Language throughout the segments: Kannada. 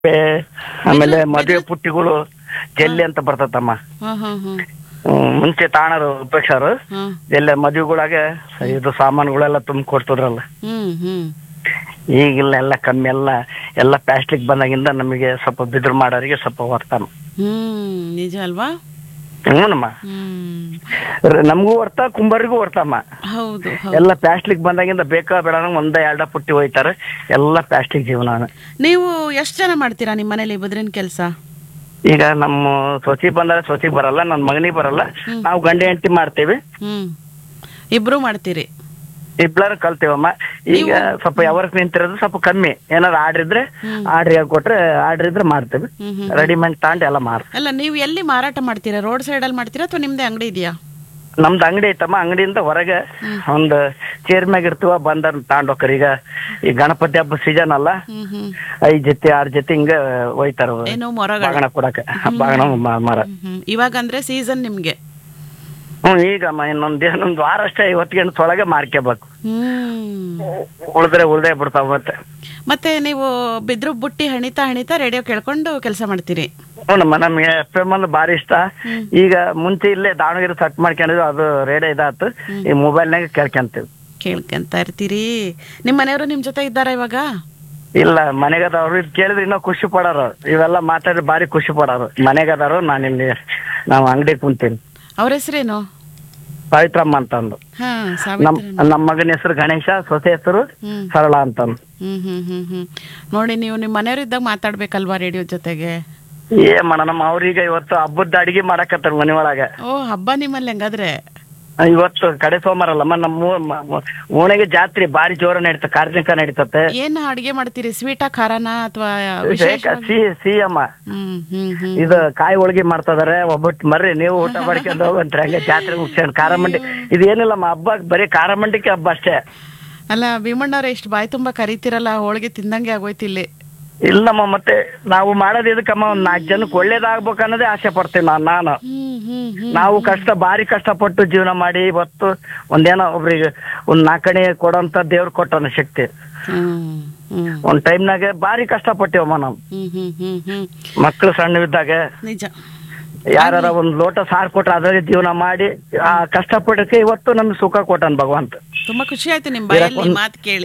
ಆಮೇಲೆ ಮದುವೆ ಪುಟ್ಟಿಗಳು ಜಲ್ಲಿ ಅಂತ ಬರ್ತತಮ್ಮ ಹಾ ಹಾ ಹಾ ಹ್ಮ್, ಮುಂಚೆ ತಾಣರು ಉಪೇಕ್ಷರು ಹಾ ಎಲ್ಲ ಮದುವೆಗಳಾಗ ಇದು ಸಾಮಾನುಗಳೆಲ್ಲ ತುಂಬ ಕೊಡ್ತಿದ್ರಲ್ಲ ಹ್ಮ್ ಹ್ಮ್ ಈಗಿಲ್ಲ ಎಲ್ಲ ಕಮ್ಮಿ ಎಲ್ಲ ಎಲ್ಲ ಪ್ಲಾಸ್ಟಿಕ್ ಬಂದಾಗಿಂದ ನಮಗೆ ಸ್ವಲ್ಪ ಬಿದ್ರು ಮಾಡೋರಿಗೆ ಸ್ವಲ್ಪ ವರ್ತಾನ ಹ್ಮ್ ನಿಜ ಅಲ್ವಾ ಹ್ಞೂನಮ್ಮ ಹ್ಮ್ ರ- ನಮಗೂ ವರ್ತ ಕುಂಬಾರಿಗೂ ವರ್ತಮ್ಮ ಹೌದು ಹೌದು ಎಲ್ಲ ಪ್ಲಾಸ್ಟಿಕ್ ಬಂದಾಗಿಂದ ಬೇಕಾ ಬೇಡ ಅನ್ನೋ ಒಂದ ಎರಡ ಪುಟ್ಟಿ ಹೋಯ್ತಾರೆ ಎಲ್ಲ ಪ್ಲಾಸ್ಟಿಕ್ ಜೀವನ ನೀವು ಎಷ್ಟು ಜನ ಮಾಡ್ತೀರಾ ನಿಮ್ಮ ಮನೇಲಿ ಬದ್ರಿನ ಕೆಲಸ ಈಗ ನಮ್ಮ ಸೊಸಿ ಬಂದರೆ ಸೊಸಿ ಬರಲ್ಲ ನನ್ನ ಮಗನಿಗೆ ಬರಲ್ಲ ನಾವು ಗಂಡ ಹೆಂಡತಿ ಮಾಡ್ತೀವಿ ಹ್ಮ್ ಇಬ್ರು ಮಾಡ್ತೀರಿ ಇಬ್ಳಾರು ಕಲ್ತೀವಮ್ಮ ಈಗ ಸ್ವಲ್ಪ ಯಾವರ್ಕ್ ನಿಂತಿರೋದು ಸ್ವಲ್ಪ ಕಮ್ಮಿ ಏನಾದ್ರು ಆರ್ಡ್ರ್ ಇದ್ರೆ ಆರ್ಡ್ರ್ ಕೊಟ್ರೆ ಆರ್ಡ್ರ್ ಇದ್ರೆ ಮಾಡ್ತೀವಿ ಹ್ಮ್ ಹ್ಮ್ ರೆಡಿಮೇಡ್ ತಗೊಂಡು ಎಲ್ಲ ಮಾರ್ತೀವಿ ಅಲ್ಲ ನೀವು ಎಲ್ಲಿ ಮಾರಾಟ ಮಾಡ್ತೀರಾ ರೋಡ್ ಸೈಡಲ್ಲಿ ಮಾಡ್ತೀರಾ ಅಥವಾ ನಿಮ್ದೇ ಅಂಗಡಿ ಇದೆಯಾ ನಮ್ದು ಅಂಗಡಿ ಐತಮ್ಮ ಅಂಗಡಿಯಿಂದ ಹೊರಗೆ ಒಂದು ಚೇರ್ ಮ್ಯಾಗ ಇರ್ತೀವ ಬಂದ ತಗೊಂಡೋಗ್ರಿ ಈಗ ಈ ಗಣಪತಿ ಹಬ್ಬ ಸೀಸನ್ ಅಲ್ಲ ಹ್ಮ್ ಹ್ಮ್ ಐದ್ ಜೊತೆ ಆರ್ ಜೊತೆ ಹಿಂಗ ಒಯ್ತಾರ ಏನು ಮೊರಗಳು ಬಾಗಣ ಕೊಡಕ ಬಾಗಣ ಮ- ಮರ ಹ್ಮ್, ಹ್ಮ್. ಇವಾಗ ಅಂದ್ರೆ ಸೀಸನ್ ನಿಮ್ಗೆ ಹ್ಮ್ ಈಗಮ್ಮ ಇನ್ನೊಂದ್ ಇನ್ನೊಂದ್ ವಾರ ಅಷ್ಟೇ ಇವತ್ತಿಗೆ ತೊಳಗೆ ಮಾರ್ಕೋಬೇಕು ಹ್ಮ್ ಉಳಿದ್ರೆ ಉಳ್ದೇ ಬಿಡ್ತಾವ ಮತ್ತೆ ಮತ್ತೆ ನೀವು ಬಿದ್ರು ಬುಟ್ಟಿ ಹಣಿತಾ ಹಣಿತಾ ರೇಡಿಯೋ ಕೇಳ್ಕೊಂಡು ಕೆಲಸ ಮಾಡ್ತೀರಿ ಹ್ಞೂನಮ್ಮ ನಮ್ಗೆ ಎಫ್ ಎಮ್ ಅಂದ್ರೆ ಭಾರಿ ಇಷ್ಟ ಈಗ ಮುಂಚೆ ಇಲ್ಲೇ ದಾವಣಗೆರೆ ಸಟ್ ಮಾಡ್ಕೊಂಡಿದ್ವಿ ಅದು ರೇಡಿಯೋ ಇದಾತು ಈ ಮೊಬೈಲ್ನಾಗ ಕೇಳ್ಕೊಂತೀವಿ ಕೇಳ್ಕೊಂತ ಇರ್ತೀರಿ ನಿಮ್ಮ ಮನೆಯವರು ನಿಮ್ ಜೊತೆ ಇದ್ದಾರಾ ಇವಾಗ ಇಲ್ಲ ಮನೆಗದವ್ರು ಇದು ಕೇಳಿದ್ರೆ ಇನ್ನೂ ಖುಷಿ ಪಡೋರು ಇವೆಲ್ಲ ಮಾತಾಡಿ ಭಾರಿ ಖುಷಿ ಪಡೋರು ಮನೆಗದಾರು ನಾನು ಇಲ್ಲಿ ನಾವು ಅಂಗಡಿ ಕುಂತೀನಿ ಅವ್ರ ಹೆಸರೇನು ಪವಿತ್ರಮ್ಮ ಅಂತಂದು ಹಾ ನಮ್ ಸಾವಿತ್ರಿ ನಮ್ಮ ಮಗನ ಹೆಸರು ಗಣೇಶ ಸೊಸೆ ಹೆಸರು ಹ್ಮ್ ಸರಳ ಅಂತಂದು ಹ್ಮ್ ಹ್ಮ್ ಹ್ಮ್ ಹ್ಮ್ ನೋಡಿ ನೀವು ನಿಮ್ಮ ಮನೆಯವರಿದ್ದಾಗ ಮಾತಾಡ್ಬೇಕಲ್ವಾ ರೇಡಿಯೋ ಜೊತೆಗೆ ಏ ಮಣ ನಮ್ಮ ಅವ್ರೀಗ ಇವತ್ತು ಹಬ್ಬದ ಅಡಿಗೆ ಮಾಡಕತ್ತಾರ ಮನೆ ಒಳಗ ಓ ಹಬ್ಬ ನಿಮ್ಮಲ್ಲಿ ಹೆಂಗಾದ್ರೆ ಇವತ್ತು ಕಡೆ ಸೋಮವಾರ ಅಲ್ಲಮ್ಮ ನಮ್ಮ ಊ- ಮ- ಮ- ಓಣೆಗೆ ಜಾತ್ರೆ ಭಾರಿ ಜೋರ ನಡೀತ ಕಾರ್ಯಕ್ರಮ ನಡೀತತೆ ಏನ್ ಅಡಿಗೆ ಮಾಡ್ತೀರಿ ಸ್ವೀಟಾ ಖಾರನಾ ಅಥವಾ ಬೇಕಾ ಸಿ ಸಿ ಅಮ್ಮ ಹ್ಮ್ ಹ್ಮ್ ಹ್ಮ್ ಇದು ಕಾಯಿ ಹೋಳಿಗೆ ಮಾಡ್ತದಾರೆ ಒಬ್ಬಟ್ಟು ಮರ್ರಿ ನೀವು ಊಟ ಮಾಡ್ಕೊಂಡು ಹೋಗಂತ್ರಿ ಹಂಗೆ ಜಾತ್ರೆ ಮುಗಿಸ್ಕೊಂಡು ಖಾರ ಮಂಡಿ ಇದು ಏನಿಲ್ಲಮ್ಮ ಹಬ್ಬ ಬರೀ ಖಾರ ಮಂಡಿಕೆ ಹಬ್ಬ ಅಷ್ಟೇ ಅಲ್ಲ ಭೀಮಣ್ಣವ್ರೆ ಎಷ್ಟು ಬಾಯಿ ತುಂಬಾ ಕರಿತಿರಲ್ಲ ಹೋಳಿಗೆ ತಿಂದಂಗೆ ಆಗೋಯ್ತು ಇಲ್ಲಿ ಇಲ್ಲಮ್ಮ ಮತ್ತೆ ನಾವು ಮಾಡೋದು ಇದಕ್ಕಮ್ಮ ಒಂದ್ ನಾಲ್ಕು ಜನಕ್ಕೆ ಒಳ್ಳೇದಾಗ್ಬೇಕು ಅನ್ನೋದೇ ಆಸೆ ಪಡ್ತೀನಿ ನಾನು ನಾನು ಹ್ಮ್ ಹ್ಮ್ ಹ್ಮ್ ನಾವು ಕಷ್ಟ ಭಾರಿ ಕಷ್ಟಪಟ್ಟು ಜೀವನ ಮಾಡಿ ಇವತ್ತು ಒಂದೇನೋ ಒಬ್ರಿಗೆ ಒಂದ್ ನಾಲ್ಕಣೆ ಕೊಡೋಂತ ದೇವ್ರು ಕೊಟ್ಟನ ಶಕ್ತಿ ಹ್ಮ್ ಹ್ಮ್ ಒಂದ್ ಟೈಮ್ನಾಗೆ ಭಾರಿ ಕಷ್ಟಪಟ್ಟಿವಮ್ಮ ನಾವು ಹ್ಮ್ ಹ್ಮ್ ಹ್ಮ್ ಹ್ಮ್ ಮಕ್ಳು ಸಣ್ಣವಿದ್ದಾಗ ನಿಜ ಯಾರ ಒಂದ್ ಲೋಟ ಸಾರು ಕೊಟ್ರೆ ಅದರಲ್ಲಿ ಜೀವನ ಮಾಡಿ ಆ ಕಷ್ಟಪಟ್ಟಕ್ಕೆ ಇವತ್ತು ನಮ್ಗೆ ಸುಖ ಕೊಟ್ಟನ್ ಭಗವಂತ ತುಂಬಾ ಖುಷಿ ಆಯ್ತು ನಿಮ್ ಬಾಯಲ್ಲಿ ಈ ಮಾತು ಕೇಳಿ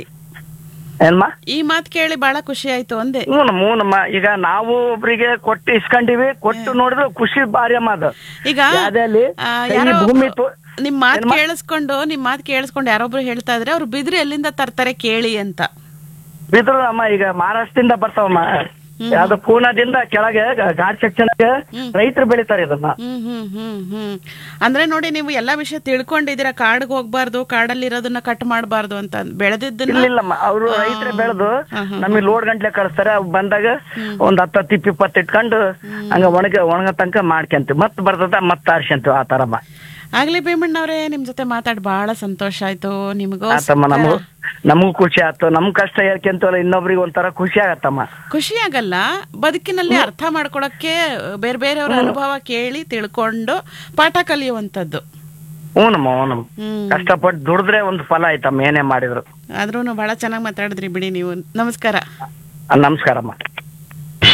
ಏನ್ಮ ಈ ಮಾತು ಕೇಳಿ ಬಹಳ ಖುಷಿ ಆಯ್ತು ಅಂದೆ ಹ್ಞೂ ಹ್ಞೂನಮ್ಮ ಈಗ ನಾವು ಒಬ್ರಿಗೆ ಕೊಟ್ಟು ಇಸ್ಕೊಂಡಿವಿ ಕೊಟ್ಟು ನೋಡಿದ್ರೆ ಖುಷಿ ಭಾರಿ ಅಮ್ಮ ಅದು ಈಗ ಯಾವ್ದೇ ಅಲ್ಲಿ ಆ, ಕೈ ಯಾರೋ ಭೂಮಿ ಒಬ್ರು ತು- ನಿಮ್ ಮಾತು ಕೇಳಿಸ್ಕೊಂಡು ನಿಮ್ ಮಾತು ಕೇಳಿಸ್ಕೊಂಡು ಯಾರೊಬ್ರು ಹೇಳ್ತಾ ಇದ್ರೆ ಅವ್ರು ಬಿದ್ರಿ ಎಲ್ಲಿಂದ ತರ್ತಾರೆ ಕೇಳಿ ಅಂತ ಬಿದ್ರು ಅಮ್ಮ ಈಗ ಮಹಾರಾಷ್ಟ್ರದಿಂದ ಬರ್ತಾವಮ್ಮ ಯಾವ್ದು ಪೂನಾದಿಂದ ಕೆಳಗೆ ಘಾಟ್ ಸೆಕ್ಷನ್ ರೈತರು ಬೆಳಿತಾರೆ ಇದನ್ನ ಹ್ಮ್ ಹ್ಮ್ ಹ್ಮ್ ಹ್ಮ್ ಅಂದ್ರೆ ನೋಡಿ ನೀವು ಎಲ್ಲಾ ವಿಷಯ ತಿಳ್ಕೊಂಡಿದ್ದೀರಾ ಕಾಡ್ಗೆ ಹೋಗ್ಬಾರ್ದು ಕಾಡಲ್ಲಿ ಇರೋದನ್ನ ಕಟ್ ಮಾಡಬಾರ್ದು ಅಂತ ಬೆಳೆದಿದ್ದನ್ನ ಇಲ್ಲಿಲ್ಲಮ್ಮ ಅವರು ರೈತರೇ ಬೆಳೆದು ನಮಗೆ ಲೋಡ್ ಗಂಟ್ಲೆ ಕಳಿಸ್ತಾರೆ ಅವ್ ಬಂದಾಗ ಒಂದ್ ಹತ್ತು ಹತ್ತು ಇಪ್ಪತ್ತು ಇಟ್ಕೊಂಡು ಹಂಗ ಒಣಗ ಒಣಗ ತನಕ ಮಾಡ್ಕೊಂತೀವಿ ಮತ್ ಬರ್ತದ ಮತ್ ಆರ್ಸ್ಕೊಂತೀವಿ ಆ ತರಮ್ಮ ಆಗ್ಲಿ ಭೀಮಣ್ಣವ್ರೆ ನಿಮ್ ಜೊತೆ ಮಾತಾಡಿ ಬಹಳ ಸಂತೋಷ ಆಯ್ತು ನಿಮಗೂ ಆತಮ್ಮ ನಮಗೂ ನಮಗೂ ಖುಷಿ ಆಯ್ತು ನಮ್ ಕಷ್ಟ ಹೇಳ್ಕೊಂತೀವಲ್ಲ ಇನ್ನೊಬ್ರಿಗೆ ಒಂಥರ ಖುಷಿ ಆಗತ್ತಮ್ಮ ಖುಷಿ ಆಗಲ್ಲ ಬದುಕಿನಲ್ಲಿ ಅರ್ಥ ಮಾಡ್ಕೊಳಕ್ಕೆ ಬೇರೆ ಬೇರೆಯವ್ರ ಅನುಭವ ಕೇಳಿ ತಿಳ್ಕೊಂಡು ಪಾಠ ಕಲಿಯುವಂತದ್ದು ಹ್ಞೂನಮ್ಮ ಹ್ಞೂನಮ್ಮ ಹ್ಮ್ ಕಷ್ಟಪಟ್ಟು ದುಡಿದ್ರೆ ಒಂದು ಫಲ ಆಯ್ತಮ್ಮ ಏನೇ ಮಾಡಿದ್ರು ಆದ್ರೂ ಬಹಳ ಚೆನ್ನಾಗಿ ಮಾತಾಡಿದ್ರಿ ಬಿಡಿ ನೀವು ನಮಸ್ಕಾರ ನಮಸ್ಕಾರಮ್ಮ